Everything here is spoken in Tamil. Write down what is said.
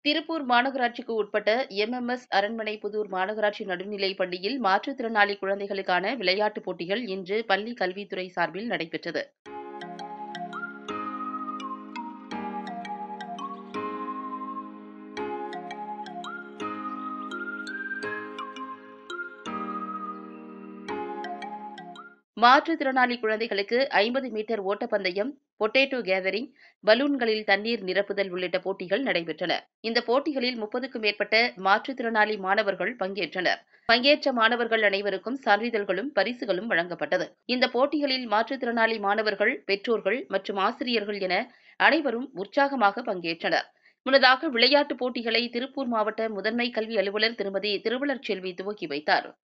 திருப்பூர் மாநகராட்சிக்கு உட்பட்ட எம்எம்எஸ் அரண்மனை புதூர் மாநகராட்சி நடுநிலைப் பள்ளியில் மாற்றுத்திறனாளி குழந்தைகளுக்கான விளையாட்டுப் போட்டிகள் இன்று பள்ளி கல்வித்துறை சார்பில் நடைபெற்றது மாற்றுத்திறனாளி குழந்தைகளுக்கு ஐம்பது மீட்டர் ஓட்டப்பந்தயம் பொட்டேட்டோ கேதரிங் பலூன்களில் தண்ணீர் நிரப்புதல் உள்ளிட்ட போட்டிகள் நடைபெற்றன இந்த போட்டிகளில் முப்பதுக்கும் மேற்பட்ட மாற்றுத்திறனாளி மாணவர்கள் பங்கேற்றனர் பங்கேற்ற மாணவர்கள் அனைவருக்கும் சான்றிதழ்களும் பரிசுகளும் வழங்கப்பட்டது இந்த போட்டிகளில் மாற்றுத்திறனாளி மாணவர்கள் பெற்றோர்கள் மற்றும் ஆசிரியர்கள் என அனைவரும் உற்சாகமாக பங்கேற்றனர் முன்னதாக விளையாட்டுப் போட்டிகளை திருப்பூர் மாவட்ட முதன்மை கல்வி அலுவலர் திருமதி திருவளர்செல்வி துவக்கி வைத்தார்